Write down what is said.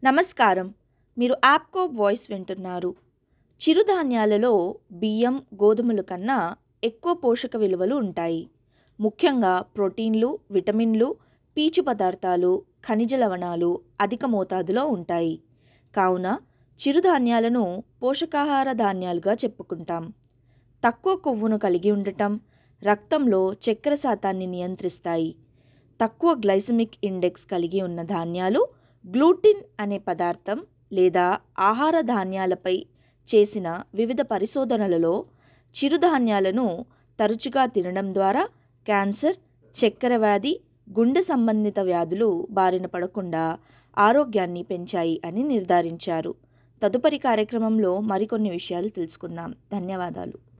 నమస్కారం మీరు యాప్కో వాయిస్ వింటున్నారు చిరుధాన్యాలలో బియ్యం గోధుమల కన్నా ఎక్కువ పోషక విలువలు ఉంటాయి ముఖ్యంగా ప్రోటీన్లు విటమిన్లు పీచు పదార్థాలు ఖనిజ లవణాలు అధిక మోతాదులో ఉంటాయి కావున చిరుధాన్యాలను పోషకాహార ధాన్యాలుగా చెప్పుకుంటాం తక్కువ కొవ్వును కలిగి ఉండటం రక్తంలో చక్కెర శాతాన్ని నియంత్రిస్తాయి తక్కువ గ్లైసమిక్ ఇండెక్స్ కలిగి ఉన్న ధాన్యాలు గ్లూటిన్ అనే పదార్థం లేదా ఆహార ధాన్యాలపై చేసిన వివిధ పరిశోధనలలో చిరుధాన్యాలను తరచుగా తినడం ద్వారా క్యాన్సర్ చక్కెర వ్యాధి గుండె సంబంధిత వ్యాధులు బారిన పడకుండా ఆరోగ్యాన్ని పెంచాయి అని నిర్ధారించారు తదుపరి కార్యక్రమంలో మరికొన్ని విషయాలు తెలుసుకుందాం ధన్యవాదాలు